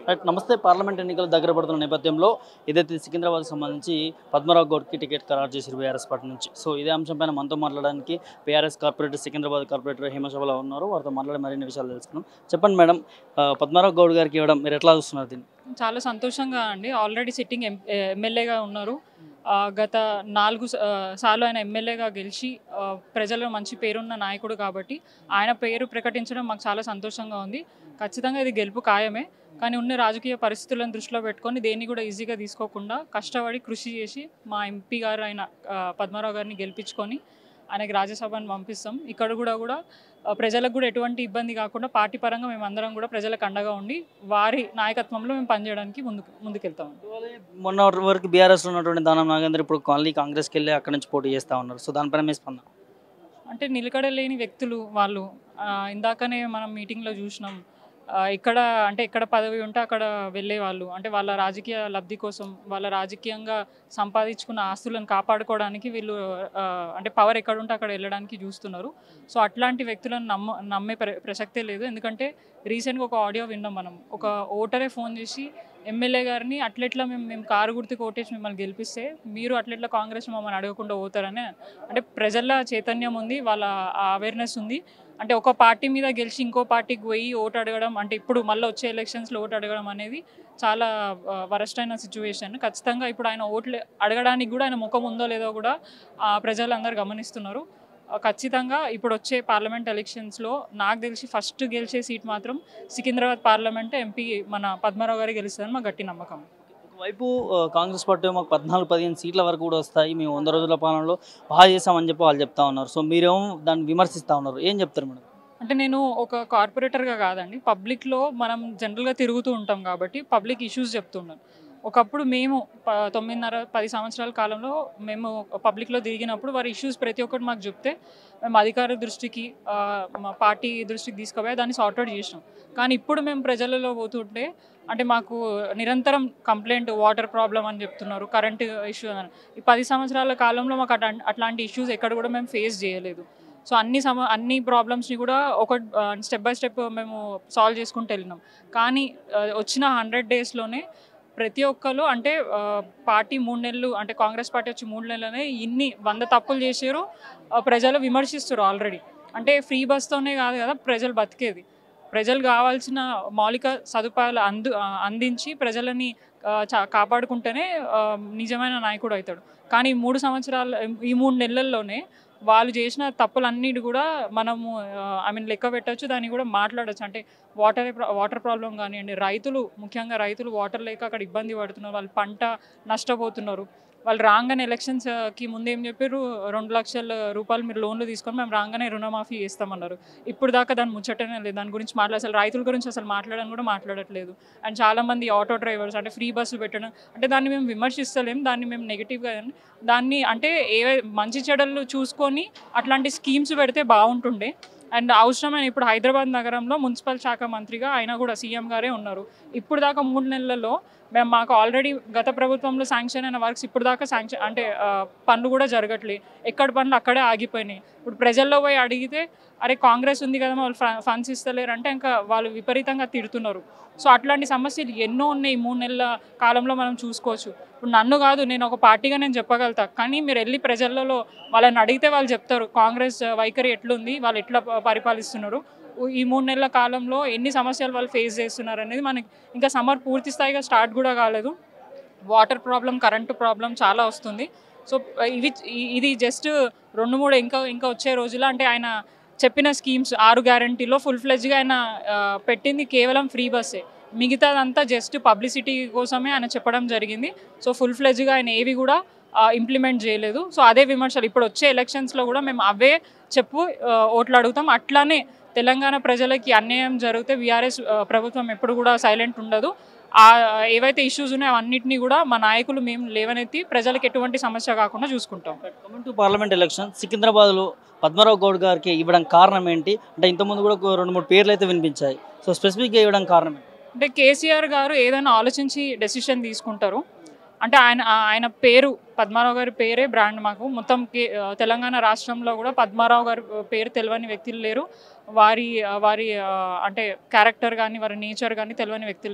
right నమస్తే parliament ఎన్నికలు దగ్గర పడుతున్న నేపథ్యంలో ఏదైతే సికింద్రాబాద్కి సంబంధించి పద్మరావు గౌడ్కి టికెట్ ఖరారు చేశారు బీఆర్ఎస్ పార్టీ నుంచి సో ఇదే అంశంపైన మనతో మాట్లాడడానికి BRS corporator Secunderabad corporator Hemashabala ఉన్నారు వారితో మాట్లాడి మరిన్ని విషయాలు తెలుసుకున్నాం చెప్పండి మేడం ఆ, పద్మరావు గౌడ్ గారికి ఇవ్వడం మీరు ఎట్లా చూస్తున్నారు దీన్ని చాలా సంతోషంగా అండి ఆల్రెడీ సిట్టింగ్ ఎం ఎమ్మెల్యేగా ఉన్నారు ఆ, గత నాలుగు స- ఆ, సార్లు ఆయన ఎమ్మెల్యేగా గెలిచి ఆ, ప్రజల్లో మంచి పేరున్న నాయకుడు కాబట్టి ఆయన పేరు ప్రకటించడం మాకు చాలా సంతోషంగా ఉంది ఖచ్చితంగా ఇది గెలుపు ఖాయమే కానీ ఉన్న రాజకీయ పరిస్థితులను దృష్టిలో పెట్టుకొని దేన్ని కూడా ఈజీగా తీసుకోకుండా కష్టపడి కృషి చేసి మా ఎంపీ గారు ఆయన ఆ, పద్మారావు గారిని గెలిపించుకొని ఆయనకి రాజ్యసభను పంపిస్తాం ఇక్కడ కూడా కూడా ఆ, ప్రజలకు కూడా ఎటువంటి ఇబ్బంది కాకుండా పార్టీ పరంగా మేము అందరం కూడా ప్రజలకు అండగా ఉండి వారి నాయకత్వంలో మేము పనిచేయడానికి ముందుకు ముందుకెళ్తాం మొన్న వరకు బీఆర్ఎస్లో ఉన్నటువంటి దానం నాగేంద్ర ఇప్పుడు మళ్ళీ కాంగ్రెస్కి వెళ్ళి అక్కడ నుంచి పోటీ చేస్తూ ఉన్నారు సో దానిపైన మీ స్పందన అంటే నిలకడ లేని వ్యక్తులు వాళ్ళు ఆ, ఇందాకనే మనం మీటింగ్లో చూసినాం ఆ, ఇక్కడ అంటే ఎక్కడ పదవి ఉంటే అక్కడ వెళ్ళే వాళ్ళు అంటే వాళ్ళ రాజకీయ లబ్ధి కోసం వాళ్ళ రాజకీయంగా సంపాదించుకున్న ఆస్తులను కాపాడుకోవడానికి వీళ్ళు ఆ, అంటే పవర్ ఎక్కడ ఉంటే అక్కడ వెళ్ళడానికి చూస్తున్నారు సో అట్లాంటి వ్యక్తులను నమ్మ నమ్మే ప్ర- ప్రసక్తే లేదు ఎందుకంటే రీసెంట్గా ఒక ఆడియో విన్నాం మనం ఒక ఓటరే ఫోన్ చేసి ఎమ్మెల్యే గారిని అట్లెట్లా మేము మేము కారు గుర్తుకు ఓటేసి మిమ్మల్ని గెలిపిస్తే మీరు అట్లెట్లా కాంగ్రెస్ మమ్మల్ని అడగకుండా పోతారని అంటే ప్రజల చైతన్యం ఉంది వాళ్ళ అవేర్నెస్ ఉంది అంటే ఒక పార్టీ మీద గెలిచి ఇంకో పార్టీకి పోయి ఓటు అడగడం అంటే ఇప్పుడు మళ్ళీ వచ్చే ఎలక్షన్స్లో ఓటు అడగడం అనేది చాలా వరస్ట్ అయిన సిచ్యువేషన్ ఖచ్చితంగా ఇప్పుడు ఆయన ఓట్లు అడగడానికి కూడా ఆయన ముఖం ఉందో లేదో కూడా ఆ, ప్రజలందరూ గమనిస్తున్నారు ఆ, ఖచ్చితంగా ఇప్పుడు వచ్చే పార్లమెంట్ ఎలక్షన్స్లో నాకు తెలిసి ఫస్ట్ గెలిచే సీట్ మాత్రం సికింద్రాబాద్ పార్లమెంట్ ఎంపీ మన పద్మారావు గారు గెలుస్తుందని మా గట్టి నమ్మకం ఒకవైపు ఆ, కాంగ్రెస్ పార్టీ మాకు పద్నాలుగు పదిహేను సీట్ల వరకు కూడా వస్తాయి మేము వంద రోజుల పాలనలో బాగా చేసామని చెప్పి వాళ్ళు చెప్తా ఉన్నారు సో మీరేమో దాన్ని విమర్శిస్తూ ఉన్నారు ఏం చెప్తారు మేడం అంటే నేను ఒక కార్పొరేటర్గా కాదండి పబ్లిక్లో మనం జనరల్గా తిరుగుతూ ఉంటాం కాబట్టి పబ్లిక్ ఇష్యూస్ చెప్తున్నాను ఒకప్పుడు మేము ప- తొమ్మిదిన్నర పది సంవత్సరాల కాలంలో మేము పబ్లిక్లో తిరిగినప్పుడు వారి ఇష్యూస్ ప్రతి ఒక్కటి మాకు చెప్తే మేము అధికార దృష్టికి ఆ, మా పార్టీ దృష్టికి తీసుకుపోయి దాన్ని సార్ట్అవుట్ చేసినాం కానీ ఇప్పుడు మేము ప్రజలలో పోతుంటే అంటే మాకు నిరంతరం కంప్లైంట్ వాటర్ ప్రాబ్లం అని చెప్తున్నారు కరెంట్ ఇష్యూ అని ఈ పది సంవత్సరాల కాలంలో మాకు అట్లాంటి అట్లాంటి ఇష్యూస్ ఎక్కడ కూడా మేము ఫేస్ చేయలేదు సో అన్ని సమ అన్ని ప్రాబ్లమ్స్ని కూడా ఒక స్టెప్ బై స్టెప్ మేము సాల్వ్ చేసుకుంటూ వెళ్ళినాం కానీ ఆ, వచ్చిన హండ్రెడ్ డేస్లోనే ప్రతి ఒక్కరు అంటే ఆ, పార్టీ మూడు నెలలు అంటే కాంగ్రెస్ పార్టీ వచ్చి మూడు నెలలనే ఇన్ని వంద తప్పులు చేసారు ఆ, ప్రజలు విమర్శిస్తారు ఆల్రెడీ అంటే ఫ్రీ బస్తోనే కాదు కదా ప్రజలు బతికేది ప్రజలు కావాల్సిన మౌలిక సదుపాయాలు అందు ఆ, అందించి ప్రజలని ఆ, చా- కాపాడుకుంటేనే ఆ, నిజమైన నాయకుడు అవుతాడు కానీ ఈ మూడు సంవత్సరాల ఈ మూడు నెలల్లోనే వాళ్ళు చేసిన తప్పులన్నిటి కూడా మనము ఐ మీన్ లెక్క పెట్టచ్చు దాన్ని కూడా మాట్లాడచ్చు అంటే వాటర్ వాటర్ ప్రాబ్లం కానివ్వండి రైతులు ముఖ్యంగా రైతులు వాటర్ లేక అక్కడ ఇబ్బంది పడుతున్నారు వాళ్ళు పంట నష్టపోతున్నారు వాళ్ళు రాగానే ఎలక్షన్స్కి ముందు ఏం చెప్పారు రెండు లక్షల రూపాయలు మీరు లోన్లు తీసుకొని మేము రాగానే రుణమాఫీ చేస్తామన్నారు ఇప్పుడు దాకా దాని ముచ్చటనే లేదు దాని గురించి మాట్లాడ అసలు రైతుల గురించి అసలు మాట్లాడని కూడా మాట్లాడట్లేదు అండ్ చాలామంది ఆటో డ్రైవర్స్ అంటే ఫ్రీ బస్సులు పెట్టడం అంటే దాన్ని మేము విమర్శిస్తలేం దాన్ని మేము నెగిటివ్గా దాన్ని అంటే ఏ మంచి చెడలు చూసుకొని అట్లాంటి స్కీమ్స్ పెడితే బాగుంటుండే అండ్ అవసరమైన ఇప్పుడు హైదరాబాద్ నగరంలో మున్సిపల్ శాఖ మంత్రిగా ఆయన కూడా సీఎం గారే ఉన్నారు ఇప్పుడు దాకా మూడు నెలలలో మేము మాకు ఆల్రెడీ గత ప్రభుత్వంలో శాంక్షన్ అయిన వర్క్స్ ఇప్పుడు దాకా శాంక్షన్ అంటే ఆ, పనులు కూడా జరగట్లేదు ఎక్కడ పనులు అక్కడే ఆగిపోయినాయి ఇప్పుడు ప్రజల్లో పోయి అడిగితే అరే కాంగ్రెస్ ఉంది కదా వాళ్ళు ఫండ్స్ ఇస్తలేరు అంటే ఇంకా వాళ్ళు విపరీతంగా తిడుతున్నారు సో అట్లాంటి సమస్యలు ఎన్నో ఉన్నాయి ఈ మూడు నెలల కాలంలో మనం చూసుకోవచ్చు ఇప్పుడు నన్ను కాదు నేను ఒక పార్టీగా నేను చెప్పగలుగుతా కానీ మీరు వెళ్ళి ప్రజలలో వాళ్ళని అడిగితే వాళ్ళు చెప్తారు కాంగ్రెస్ వైఖరి ఎట్లుంది వాళ్ళు ఎట్లా ప- పరిపాలిస్తున్నారు ఈ మూడు నెలల కాలంలో ఎన్ని సమస్యలు వాళ్ళు ఫేస్ చేస్తున్నారు అనేది మనకి ఇంకా సమ్మర్ పూర్తి స్థాయిగా స్టార్ట్ కూడా కాలేదు వాటర్ ప్రాబ్లం కరెంటు ప్రాబ్లం చాలా వస్తుంది సో ఇవి ఇ- ఇది జస్ట్ రెండు మూడు ఇంకా ఇంకా వచ్చే రోజుల్లో అంటే ఆయన చెప్పిన స్కీమ్స్ ఆరు గ్యారంటీలో ఫుల్ ఫ్లెడ్జ్గా ఆయన ఆ, పెట్టింది కేవలం ఫ్రీ బస్సే మిగతాదంతా జస్ట్ పబ్లిసిటీ కోసమే ఆయన చెప్పడం జరిగింది సో ఫుల్ ఫ్లెడ్జ్గా ఆయన ఏవి కూడా ఇంప్లిమెంట్ చేయలేదు సో అదే విమర్శలు ఇప్పుడు వచ్చే ఎలక్షన్స్లో కూడా మేము అవే చెప్పు ఆ, ఓట్లు అడుగుతాం అట్లానే తెలంగాణ ప్రజలకి అన్యాయం జరిగితే బీఆర్ఎస్ ప్రభుత్వం ఎప్పుడు కూడా సైలెంట్ ఉండదు ఆ ఏవైతే ఇష్యూస్ ఉన్నాయో అవన్నిటినీ కూడా మా నాయకులు మేము లేవనెత్తి ప్రజలకు ఎటువంటి సమస్య కాకుండా చూసుకుంటాం కమింగ్ టు పార్లమెంట్ ఎలక్షన్ సికింద్రాబాద్లో పద్మరావు గౌడ్ గారికి ఇవ్వడం కారణం ఏంటి అంటే ఇంతకుముందు కూడా ఒక రెండు మూడు పేర్లు అయితే వినిపించాయి సో స్పెసిఫిక్గా ఇవ్వడం కారణం ఏంటి అంటే కేసీఆర్ గారు ఏదైనా ఆలోచించి డెసిషన్ తీసుకుంటారు అంటే ఆయన ఆ- ఆయన పేరు పద్మారావు గారి పేరే బ్రాండ్ మాకు మొత్తం కే- ఆ, తెలంగాణ రాష్ట్రంలో కూడా పద్మారావు గారి పేరు తెలియని వ్యక్తులు లేరు వారి ఆ, వారి ఆ, అంటే క్యారెక్టర్ కానీ వారి నేచర్ కానీ తెలియని వ్యక్తులు లేరు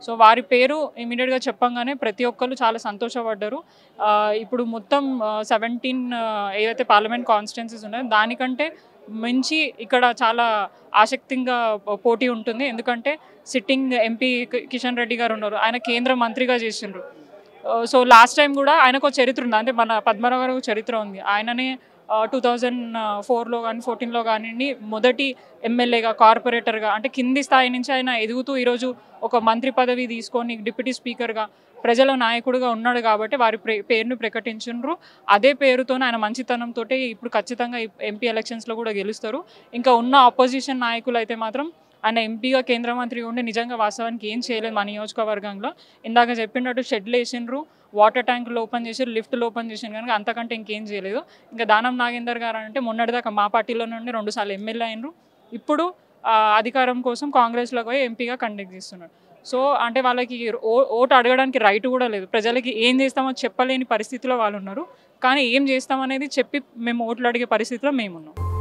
సో వారి పేరు ఇమీడియట్గా చెప్పంగానే ప్రతి ఒక్కరు చాలా సంతోషపడ్డారు ఆ, ఇప్పుడు మొత్తం సెవెంటీన్ ఏవైతే పార్లమెంట్ కాన్స్టిట్యున్సీస్ ఉన్నాయో దానికంటే మించి ఇక్కడ చాలా ఆసక్తిగా పోటీ ఉంటుంది ఎందుకంటే సిట్టింగ్ ఎంపీ కిషన్ రెడ్డి గారు ఉన్నారు ఆయన కేంద్ర మంత్రిగా చేసిండ్రు సో లాస్ట్ టైం కూడా ఆయనకు ఒక చరిత్ర ఉంది అంటే మన పద్మరావు గారు ఒక చరిత్ర ఉంది ఆయననే టూ థౌజండ్ ఫోర్లో కానీ ఫోర్టీన్లో కానివ్వండి మొదటి ఎమ్మెల్యేగా కార్పొరేటర్గా అంటే కింది స్థాయి నుంచి ఆయన ఎదుగుతూ ఈరోజు ఒక మంత్రి పదవి తీసుకొని డిప్యూటీ స్పీకర్గా ప్రజల నాయకుడిగా ఉన్నాడు కాబట్టి వారి ప్రే పేరును ప్రకటించుండ్రు అదే పేరుతో ఆయన మంచితనంతో ఇప్పుడు ఖచ్చితంగా ఎంపీ ఎలక్షన్స్లో కూడా గెలుస్తారు ఇంకా ఉన్న ఆపోజిషన్ నాయకులు అయితే మాత్రం ఆయన ఎంపీగా కేంద్ర మంత్రి ఉండి నిజంగా వాస్తవానికి ఏం చేయలేదు మా నియోజకవర్గంలో ఇందాక చెప్పినట్టు షెడ్లు వేసిండ్రు వాటర్ ట్యాంకులు ఓపెన్ చేసి లిఫ్ట్లు ఓపెన్ చేసిండ్రు కనుక అంతకంటే ఇంకేం చేయలేదు ఇంకా దానం నాగేందర్ గారు అంటే మొన్నటిదాకా మా పార్టీలో నుండి రెండుసార్లు ఎమ్మెల్యే అయినరు ఇప్పుడు ఆ, అధికారం కోసం కాంగ్రెస్లోకి పోయి ఎంపీగా కండక్ట్ చేస్తున్నారు సో అంటే వాళ్ళకి ఓ- ఓటు అడగడానికి రైట్ కూడా లేదు ప్రజలకి ఏం చేస్తామో చెప్పలేని పరిస్థితిలో వాళ్ళు ఉన్నారు కానీ ఏం చేస్తామనేది చెప్పి మేము ఓట్లు అడిగే పరిస్థితిలో మేము ఉన్నాం